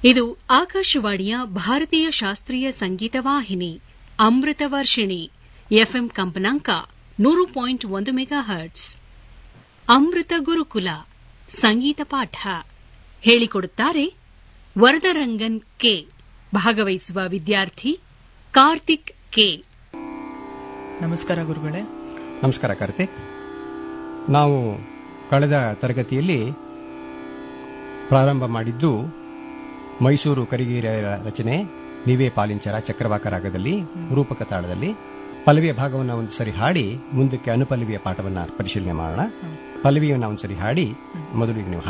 ಇದು ಆಕಾಶವಾಣಿಯ ಭಾರತೀಯ ಶಾಸ್ತ್ರೀಯ ಸಂಗೀತ ವಾಹಿನಿ ಅಮೃತ ವರ್ಷಿಣಿ ಎಫ್ಎಂ ಕಂಪನಾಂಕ ನೂರು ಪಾಯಿಂಟ್ ಒಂದು ಮೆಗಾ ಹರ್ಟ್ಸ್ ಅಮೃತ ಗುರುಕುಲ ಸಂಗೀತ ಪಾಠ ಹೇಳಿಕೊಡುತ್ತಾರೆ ವರದರಂಗನ್ ಕೆ ಭಾಗವಹಿಸುವ ವಿದ್ಯಾರ್ಥಿ ಕಾರ್ತಿಕ್ ಕೆ ನಮಸ್ಕಾರ ಗುರುಗಳೇ ನಮಸ್ಕಾರ ಕಾರ್ತಿಕ್ ನಾವು ಕಳೆದ ತರಗತಿಯಲ್ಲಿ ಪ್ರಾರಂಭ ಮಾಡಿದ್ದು ಮೈಸೂರು ಕರಿಗಿರಿಯರ ರಚನೆ ನೀವೇ ಪಾಲಿಂಚರ ಚಕ್ರವಾಕ ರಾಗದಲ್ಲಿ ರೂಪಕ ತಾಳದಲ್ಲಿ ಪಲ್ಲವಿಯ ಭಾಗವನ್ನು ಒಂದು ಸರಿ ಹಾಡಿ ಮುಂದಕ್ಕೆ ಅನುಪಲ್ಲವಿಯ ಪಾಠವನ್ನು ಪರಿಶೀಲನೆ ಮಾಡೋಣ ಪಲ್ಲವಿಯನ್ನು ಒಂದು ಸರಿ ಹಾಡಿ ಮೊದಲಿಗೆ ನೀವು